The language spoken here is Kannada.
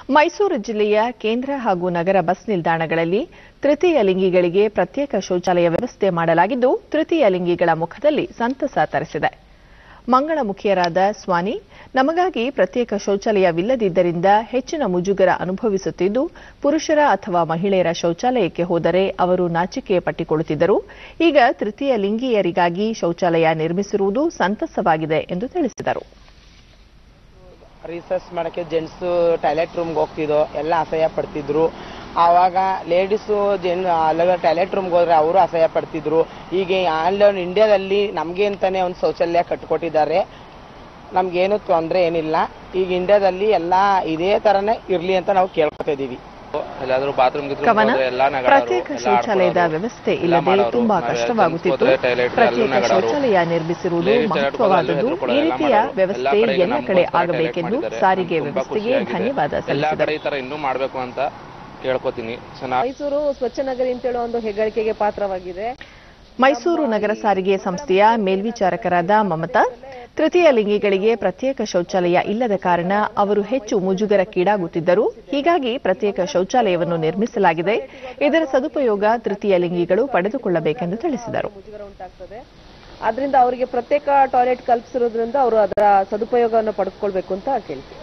ಮೈಸೂರು ಜಿಲ್ಲೆಯ ಕೇಂದ್ರ ಹಾಗೂ ನಗರ ಬಸ್ ನಿಲ್ದಾಣಗಳಲ್ಲಿ ತೃತೀಯ ಲಿಂಗಿಗಳಿಗೆ ಪ್ರತ್ಯೇಕ ಶೌಚಾಲಯ ವ್ಯವಸ್ಥೆ ಮಾಡಲಾಗಿದ್ದು ತೃತೀಯ ಲಿಂಗಿಗಳ ಮುಖದಲ್ಲಿ ಸಂತಸ ತರಿಸಿದೆ ಮಂಗಳಮುಖಿಯರಾದ ಸ್ವಾನಿ ನಮಗಾಗಿ ಪ್ರತ್ಯೇಕ ಶೌಚಾಲಯವಿಲ್ಲದಿದ್ದರಿಂದ ಹೆಚ್ಚಿನ ಮುಜುಗರ ಅನುಭವಿಸುತ್ತಿದ್ದು ಪುರುಷರ ಅಥವಾ ಮಹಿಳೆಯರ ಶೌಚಾಲಯಕ್ಕೆ ಹೋದರೆ ಅವರು ನಾಚಿಕೆ ಪಟ್ಟಿಕೊಳ್ಳುತ್ತಿದ್ದರು ಈಗ ತೃತೀಯ ಲಿಂಗಿಯರಿಗಾಗಿ ಶೌಚಾಲಯ ನಿರ್ಮಿಸಿರುವುದು ಸಂತಸವಾಗಿದೆ ಎಂದು ತಿಳಿಸಿದರು ರಿಸರ್ಚ್ ಮಾಡೋಕ್ಕೆ ಜೆಂಟ್ಸು ಟಾಯ್ಲೆಟ್ ರೂಮ್ಗೆ ಹೋಗ್ತಿದ್ದೋ ಎಲ್ಲ ಅಸಹ್ಯ ಪಡ್ತಿದ್ರು ಆವಾಗ ಲೇಡೀಸು ಜೆನ್ ಅಲ್ಲ ಟಾಯ್ಲೆಟ್ ರೂಮ್ಗೆ ಹೋದ್ರೆ ಅವರು ಅಸಹ್ಯ ಪಡ್ತಿದ್ರು ಈಗ ಆನ್ಲೈನ್ ಇಂಡಿಯಾದಲ್ಲಿ ನಮಗೆ ಅಂತಾನೆ ಒಂದು ಶೌಚಾಲಯ ಕಟ್ಕೊಟ್ಟಿದ್ದಾರೆ ನಮ್ಗೇನು ತೊಂದರೆ ಏನಿಲ್ಲ ಈಗ ಇಂಡಿಯಾದಲ್ಲಿ ಎಲ್ಲ ಇದೇ ಥರನೇ ಇರಲಿ ಅಂತ ನಾವು ಕೇಳ್ಕೊತಾ ಇದ್ದೀವಿ ಎಲ್ಲಾದ್ರೂ ಬಾತ್ರೂಮ್ ಕವನ ಪ್ರತ್ಯೇಕ ಶೌಚಾಲಯದ ವ್ಯವಸ್ಥೆ ಇಲ್ಲದೆ ತುಂಬಾ ಕಷ್ಟವಾಗುತ್ತಿತ್ತು ಪ್ರತ್ಯೇಕ ಶೌಚಾಲಯ ನಿರ್ಮಿಸಿರುವುದು ಮಹತ್ವವಾದುದು ಈ ರೀತಿಯ ವ್ಯವಸ್ಥೆ ಎಲ್ಲ ಕಡೆ ಆಗಬೇಕೆಂದು ಸಾರಿಗೆ ವ್ಯವಸ್ಥೆಗೆ ಧನ್ಯವಾದ ಎಲ್ಲ ಸಲ್ಲಿಸಿದರು ಕಡೆ ಈ ತರ ಇನ್ನೂ ಮಾಡ್ಬೇಕು ಅಂತ ಕೇಳ್ಕೊತೀನಿ ಚೆನ್ನಾಗಿ ಮೈಸೂರು ಸ್ವಚ್ಛ ನಗರಿ ಅಂತ ಹೇಳೋ ಒಂದು ಹೆಗ್ಗಳಿಕೆಗೆ ಪಾತ್ರವಾಗಿದೆ ಮೈಸೂರು ನಗರ ಸಾರಿಗೆ ಸಂಸ್ಥೆಯ ಮೇಲ್ವಿಚಾರಕರಾದ ಮಮತಾ ತೃತೀಯ ಲಿಂಗಿಗಳಿಗೆ ಪ್ರತ್ಯೇಕ ಶೌಚಾಲಯ ಇಲ್ಲದ ಕಾರಣ ಅವರು ಹೆಚ್ಚು ಮುಜುಗರಕ್ಕೀಡಾಗುತ್ತಿದ್ದರು ಹೀಗಾಗಿ ಪ್ರತ್ಯೇಕ ಶೌಚಾಲಯವನ್ನು ನಿರ್ಮಿಸಲಾಗಿದೆ ಇದರ ಸದುಪಯೋಗ ತೃತೀಯ ಲಿಂಗಿಗಳು ಪಡೆದುಕೊಳ್ಳಬೇಕೆಂದು ತಿಳಿಸಿದರು ಮುಜುಗರ ಉಂಟಾಗ್ತದೆ ಆದ್ರಿಂದ ಅವರಿಗೆ ಪ್ರತ್ಯೇಕ ಟಾಯ್ಲೆಟ್ ಕಲ್ಪಿಸಿರೋದ್ರಿಂದ ಅವರು ಅದರ ಸದುಪಯೋಗವನ್ನು ಪಡೆದುಕೊಳ್ಬೇಕು ಅಂತ ಕೇಳ್ತೀವಿ